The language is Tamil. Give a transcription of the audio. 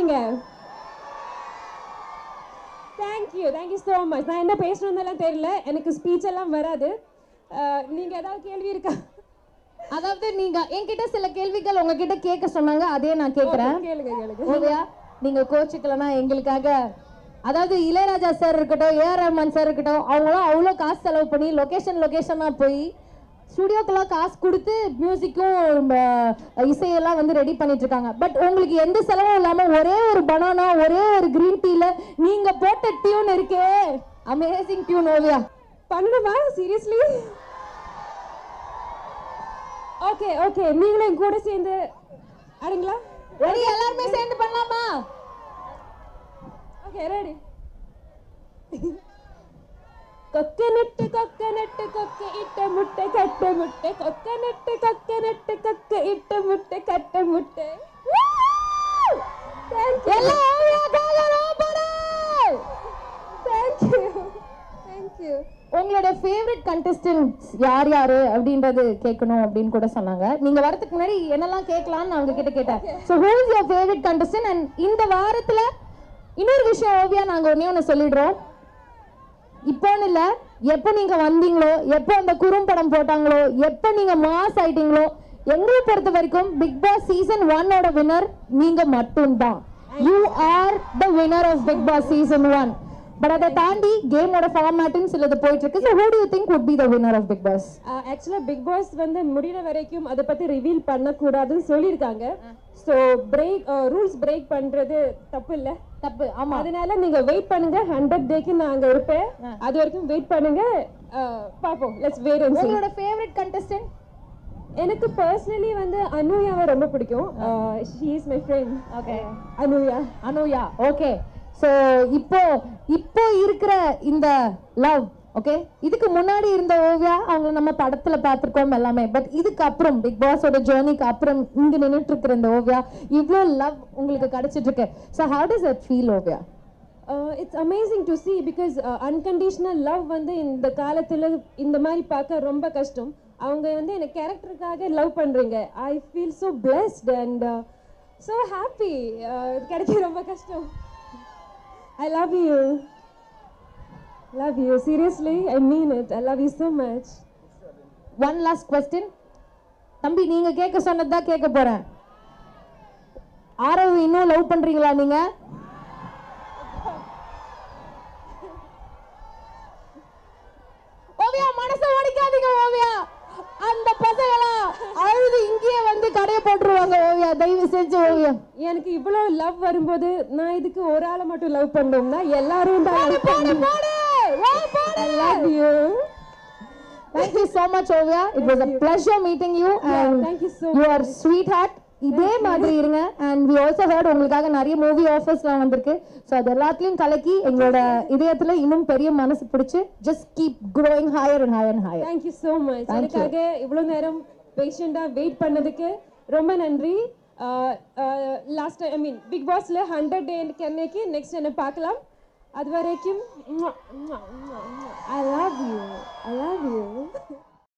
இருக்கீங்க தேங்க்யூ தேங்க்யூ ஸோ மச் நான் என்ன பேசணுன்னெல்லாம் தெரியல எனக்கு ஸ்பீச் எல்லாம் வராது அஹ், நீங்க ஏதாவது கேள்வி இருக்கா அதாவது நீங்க என்கிட்ட சில கேள்விகள் உங்ககிட்ட கேட்க சொன்னாங்க அதே நான் கேட்கறேன் கேளுங்க கேளுங்க ஓவியா நீங்க கோச்சுக்கலனா எங்களுக்காக அதாவது இளையராஜா சார் இருக்கட்டும் ஏஆர் ரஹ்மான் சார் இருக்கட்டும் அவங்களாம் அவ்வளோ காசு செலவு பண்ணி லொகேஷன் லொகேஷனாக போய் ஸ்டுடியோக்கெல்லாம் காசு கொடுத்து மியூசிக்கும் இசையெல்லாம் வந்து ரெடி பண்ணிட்டு இருக்காங்க பட் உங்களுக்கு எந்த செலவும் இல்லாம ஒரே ஒரு பனானா ஒரே ஒரு கிரீன் டீல நீங்க போட்ட டியூன் இருக்கே அமேசிங் டியூன் ஓவியா பண்ணணுமா சீரியஸ்லி ஓகே ஓகே நீங்களும் என் கூட சேர்ந்து ஆடுங்களா ரெடி எல்லாருமே சேர்ந்து பண்ணலாமா ஓகே ரெடி கொக்கனட்டு கொக்கனட்டு கொக்க இட்ட முட்டை கட்ட முட்டை கொக்கனட்டு கொக்கனட்டு கொக்க இட்ட முட்டை கட்ட முட்டை தேங்க்யூ எல்லாம் ஓவியாக்காக ரோபோடே! தேங்க்யூ தேங்க்யூ உங்களோட ஃபேவரட் கண்டஸ்டன்ட்ஸ் யார் யாரு அப்படின்றது கேட்கணும் அப்படின்னு கூட சொன்னாங்க நீங்க வரதுக்கு முன்னாடி என்னெல்லாம் கேட்கலாம்னு நான் அவங்க கிட்ட கேட்டேன் so who is your favourite contestant and இந்த வாரத்துல இன்னொரு விஷயம் ஓவியா நாங்க ஒண்ணே ஒன்று சொல்லிடுறோம் இப்போன்னு இல்ல எப்போ நீங்க வந்தீங்களோ எப்போ அந்த குறும்படம் போட்டாங்களோ எப்போ நீங்க மாஸ் ஆயிட்டீங்களோ எங்களை பொறுத்த வரைக்கும் பிக் பாஸ் சீசன் ஒன்னோட வினர் நீங்க மட்டும்தான் you are the winner of Bigg Boss season one but அதை தாண்டி கேமோட ஃபார்மேட்டும் சிலது போயிட்டு இருக்கு so who do you think would be the winner of Bigg Boss ஆக்சுவலாக பிக் பாஸ் வந்து முடிகிற வரைக்கும் அதை பற்றி ரிவீல் பண்ணக்கூடாதுன்னு சொல்லியிருக்காங்க ஸோ பிரேக் ரூல்ஸ் பிரேக் பண்ணுறது தப்பு இல்லை தப்பு ஆமா அதனால நீங்க வெயிட் பண்ணுங்க ஹண்ட்ரட் டேக்கு நான் அங்க இருப்பேன் அது வரைக்கும் வெயிட் பண்ணுங்க அஹ், பாப்போம் லெட்ஸ் வெயிட் அண்ட் உங்களோட ஃபேவரட் கண்டஸ்டன்ட் எனக்கு பர்சனலி வந்து அனுயாவை ரொம்ப பிடிக்கும் she is my friend okay Anuya Anuya okay so இப்போ இப்போ இருக்கிற இந்த லவ் ஓகே இதுக்கு முன்னாடி இருந்த ஓவியா அவங்க நம்ம படத்துல பார்த்திருக்கோம் எல்லாமே பட் இதுக்கு அப்புறம் பிக் பாஸோட ஜேர்னிக்கு அப்புறம் இங்க நின்னுட்டு இருக்கிற இந்த ஓவியா இவ்வளோ லவ் உங்களுக்கு கிடைச்சிட்டு இருக்கு so how does that feel Oviya it's amazing to see because unconditional love வந்து இந்த காலத்துல இந்த மாதிரி பார்க்க ரொம்ப கஷ்டம் அவங்க வந்து எனக்கு கேரக்டருக்காக லவ் பண்றீங்க I feel so blessed and so happy கிடைக்க ரொம்ப கஷ்டம் I love you love you seriously I mean it I love you so much one last question தம்பி நீங்க கேட்க சொன்னதுதான் கேட்க போறேன் ஆரவ் இன்னும் லவ் பண்றீங்களா நீங்க ஓவியா மனசை உடைக்காதீங்க ஓவியா அந்த பசங்களா அழுது இங்கேயே வந்து கடையை போட்டுருவாங்க ஓவியா தயவு செஞ்சு ஓவியா எனக்கு இவ்வளோ லவ் வரும்போது நான் இதுக்கு ஒரு ஆளை மட்டும் லவ் பண்ணோம்னா எல்லாரும் தான் love போடு பண்ணணும். போடு ஓ போடு I love you. Thank you so much, Ovia. It was a pleasure meeting you. And thank you so you are sweetheart. இதே மாதிரி இருங்க அண்ட் வி ஆல்சோ ஹர்ட் உங்களுக்காக நிறைய மூவி ஆஃபர்ஸ்லாம் வந்திருக்கு ஸோ அது எல்லாத்தையும் கலக்கி எங்களோட இதயத்துல இன்னும் பெரிய மனசு பிடிச்சி just keep growing higher and higher and higher thank you so much எனக்காக இவ்வளோ நேரம் பேஷண்டாக வெயிட் பண்ணதுக்கு ரொம்ப நன்றி லாஸ்ட் ஐ மீன் பிக் பாஸ்ல ஹண்ட்ரட் டே கண்ணைக்கு நெக்ஸ்ட் என்ன பார்க்கலாம் அது வரைக்கும் I love you I love you